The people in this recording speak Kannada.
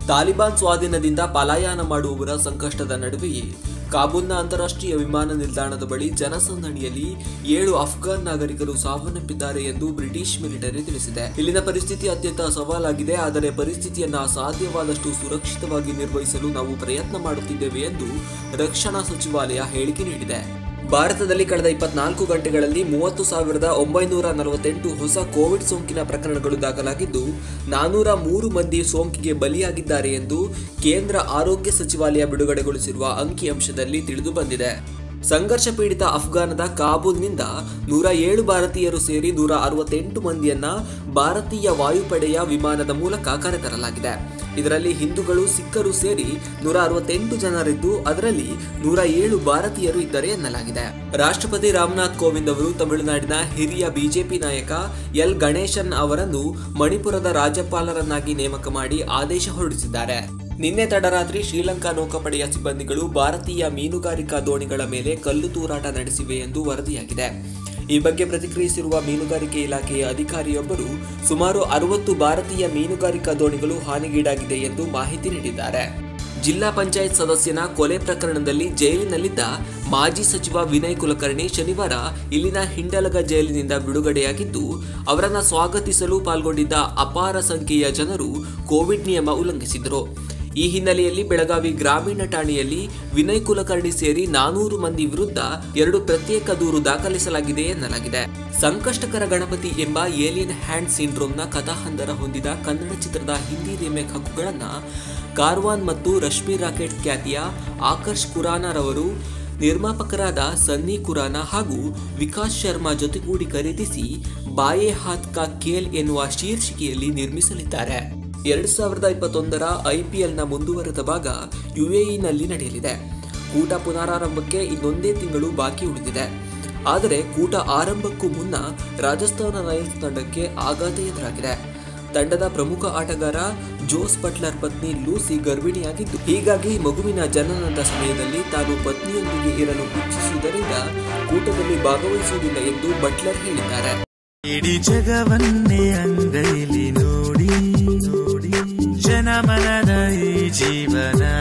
ತಾಲಿಬಾನ್ ಸ್ವಾಧೀನದಿಂದ ಪಲಾಯನ ಮಾಡುವವರ ಸಂಕಷ್ಟದ ನಡುವೆಯೇ ಕಾಬೂಲ್ನ ಅಂತಾರಾಷ್ಟ್ರೀಯ ವಿಮಾನ ನಿಲ್ದಾಣದ ಬಳಿ ಜನಸಂದಣಿಯಲ್ಲಿ ಏಳು ಅಫ್ಘಾನ್ ನಾಗರಿಕರು ಸಾವನ್ನಪ್ಪಿದ್ದಾರೆ ಎಂದು ಬ್ರಿಟಿಷ್ ಮಿಲಿಟರಿ ತಿಳಿಸಿದೆ ಇಲ್ಲಿನ ಪರಿಸ್ಥಿತಿ ಅತ್ಯಂತ ಸವಾಲಾಗಿದೆ ಆದರೆ ಪರಿಸ್ಥಿತಿಯನ್ನ ಸಾಧ್ಯವಾದಷ್ಟು ಸುರಕ್ಷಿತವಾಗಿ ನಿರ್ವಹಿಸಲು ನಾವು ಪ್ರಯತ್ನ ಮಾಡುತ್ತಿದ್ದೇವೆ ಎಂದು ರಕ್ಷಣಾ ಸಚಿವಾಲಯ ಹೇಳಿಕೆ ನೀಡಿದೆ ಭಾರತದಲ್ಲಿ ಕಳೆದ ಇಪ್ಪತ್ನಾಲ್ಕು ಗಂಟೆಗಳಲ್ಲಿ ಮೂವತ್ತು ಸಾವಿರದ ಒಂಬೈನೂರ ನಲವತ್ತೆಂಟು ಹೊಸ ಕೋವಿಡ್ ಸೋಂಕಿನ ಪ್ರಕರಣಗಳು ದಾಖಲಾಗಿದ್ದು ನಾನೂರ ಮೂರು ಮಂದಿ ಸೋಂಕಿಗೆ ಬಲಿಯಾಗಿದ್ದಾರೆ ಎಂದು ಕೇಂದ್ರ ಆರೋಗ್ಯ ಸಚಿವಾಲಯ ಬಿಡುಗಡೆಗೊಳಿಸಿರುವ ಅಂಕಿಅಂಶದಲ್ಲಿ ತಿಳಿದು ಬಂದಿದೆ ಸಂಘರ್ಷ ಪೀಡಿತ ಅಫ್ಘಾನದ ಕಾಬೂಲ್ನಿಂದ ನೂರ ಏಳು ಭಾರತೀಯರು ಸೇರಿ ನೂರ ಅರವತ್ತೆಂಟು ಮಂದಿಯನ್ನ ಭಾರತೀಯ ವಾಯುಪಡೆಯ ವಿಮಾನದ ಮೂಲಕ ಕರೆತರಲಾಗಿದೆ ಇದರಲ್ಲಿ ಹಿಂದೂಗಳು ಸಿಖ್ಖರು ಸೇರಿ ನೂರ ಅರವತ್ತೆಂಟು ಜನರಿದ್ದು ಅದರಲ್ಲಿ ನೂರ ಏಳು ಭಾರತೀಯರು ಇದ್ದಾರೆ ಎನ್ನಲಾಗಿದೆ ರಾಷ್ಟ್ರಪತಿ ರಾಮನಾಥ್ ಕೋವಿಂದ್ ಅವರು ತಮಿಳುನಾಡಿನ ಹಿರಿಯ ಬಿಜೆಪಿ ನಾಯಕ ಎಲ್ ಗಣೇಶನ್ ಅವರನ್ನು ಮಣಿಪುರದ ರಾಜ್ಯಪಾಲರನ್ನಾಗಿ ನೇಮಕ ಮಾಡಿ ಆದೇಶ ಹೊರಡಿಸಿದ್ದಾರೆ ನಿನ್ನೆ ತಡರಾತ್ರಿ ಶ್ರೀಲಂಕಾ ನೌಕಾಪಡೆಯ ಸಿಬ್ಬಂದಿಗಳು ಭಾರತೀಯ ಮೀನುಗಾರಿಕಾ ದೋಣಿಗಳ ಮೇಲೆ ಕಲ್ಲು ತೂರಾಟ ನಡೆಸಿವೆ ಎಂದು ವರದಿಯಾಗಿದೆ ಈ ಬಗ್ಗೆ ಪ್ರತಿಕ್ರಿಯಿಸಿರುವ ಮೀನುಗಾರಿಕೆ ಇಲಾಖೆಯ ಅಧಿಕಾರಿಯೊಬ್ಬರು ಸುಮಾರು ಅರವತ್ತು ಭಾರತೀಯ ಮೀನುಗಾರಿಕಾ ದೋಣಿಗಳು ಹಾನಿಗೀಡಾಗಿದೆ ಎಂದು ಮಾಹಿತಿ ನೀಡಿದ್ದಾರೆ ಜಿಲ್ಲಾ ಪಂಚಾಯತ್ ಸದಸ್ಯನ ಕೊಲೆ ಪ್ರಕರಣದಲ್ಲಿ ಜೈಲಿನಲ್ಲಿದ್ದ ಮಾಜಿ ಸಚಿವ ವಿನಯ್ ಕುಲಕರ್ಣಿ ಶನಿವಾರ ಇಲ್ಲಿನ ಹಿಂಡಲಗ ಜೈಲಿನಿಂದ ಬಿಡುಗಡೆಯಾಗಿದ್ದು ಅವರನ್ನ ಸ್ವಾಗತಿಸಲು ಪಾಲ್ಗೊಂಡಿದ್ದ ಅಪಾರ ಸಂಖ್ಯೆಯ ಜನರು ಕೋವಿಡ್ ನಿಯಮ ಉಲ್ಲಂಘಿಸಿದರು ಈ ಹಿನ್ನೆಲೆಯಲ್ಲಿ ಬೆಳಗಾವಿ ಗ್ರಾಮೀಣ ಠಾಣೆಯಲ್ಲಿ ವಿನಯ್ ಕುಲಕರ್ಣಿ ಸೇರಿ ನಾನೂರು ಮಂದಿ ವಿರುದ್ಧ ಎರಡು ಪ್ರತ್ಯೇಕ ದೂರು ದಾಖಲಿಸಲಾಗಿದೆ ಎನ್ನಲಾಗಿದೆ ಸಂಕಷ್ಟಕರ ಗಣಪತಿ ಎಂಬ ಏಲಿಯನ್ ಹ್ಯಾಂಡ್ ಸಿಂಡ್ರೋಮ್ನ ಕಥಾಹಂದರ ಹೊಂದಿದ ಕನ್ನಡ ಚಿತ್ರದ ಹಿಂದಿ ರಿಮೇಕ್ ಹಕ್ಕುಗಳನ್ನು ಕಾರ್ವಾನ್ ಮತ್ತು ರಶ್ಮಿ ರಾಕೆಟ್ ಖ್ಯಾತಿಯ ಆಕರ್ಷ್ ಖುರಾನರವರು ನಿರ್ಮಾಪಕರಾದ ಸನ್ನಿ ಖುರಾನ ಹಾಗೂ ವಿಕಾಸ್ ಶರ್ಮಾ ಜೊತೆಗೂಡಿ ಖರೀದಿಸಿ ಬಾಯೆ ಹಾತ್ ಕಾ ಖೇಲ್ ಎನ್ನುವ ಶೀರ್ಷಿಕೆಯಲ್ಲಿ ನಿರ್ಮಿಸಲಿದ್ದಾರೆ ಎರಡ್ ಸಾವಿರದ ಇಪ್ಪತ್ತೊಂದರ ಐಪಿಎಲ್ನ ಮುಂದುವರೆದ ಭಾಗ ಯುಎಇನಲ್ಲಿ ನಡೆಯಲಿದೆ ಕೂಟ ಪುನರಾರಂಭಕ್ಕೆ ಇನ್ನೊಂದೇ ತಿಂಗಳು ಬಾಕಿ ಉಳಿದಿದೆ ಆದರೆ ಕೂಟ ಆರಂಭಕ್ಕೂ ಮುನ್ನ ರಾಜಸ್ಥಾನ ರಾಯಲ್ಸ್ ತಂಡಕ್ಕೆ ಆಘಾತ ಎದುರಾಗಿದೆ ತಂಡದ ಪ್ರಮುಖ ಆಟಗಾರ ಜೋಸ್ ಬಟ್ಲರ್ ಪತ್ನಿ ಲೂಸಿ ಗರ್ಭಿಣಿಯಾಗಿದ್ದು ಹೀಗಾಗಿ ಮಗುವಿನ ಜನನದ ಸಮಯದಲ್ಲಿ ತಾನು ಪತ್ನಿಯೊಂದಿಗೆ ಇರಲು ಇಚ್ಛಿಸುವುದರಿಂದ ಕೂಟದಲ್ಲಿ ಭಾಗವಹಿಸುವುದಿಲ್ಲ ಎಂದು ಬಟ್ಲರ್ ಹೇಳಿದ್ದಾರೆ ಇಡೀ ಜಗವನ್ನೇ ಅಂಗೈಲಿ ನೋಡಿ ನೋಡಿ ಜನಮನದ ಈ ಜೀವನ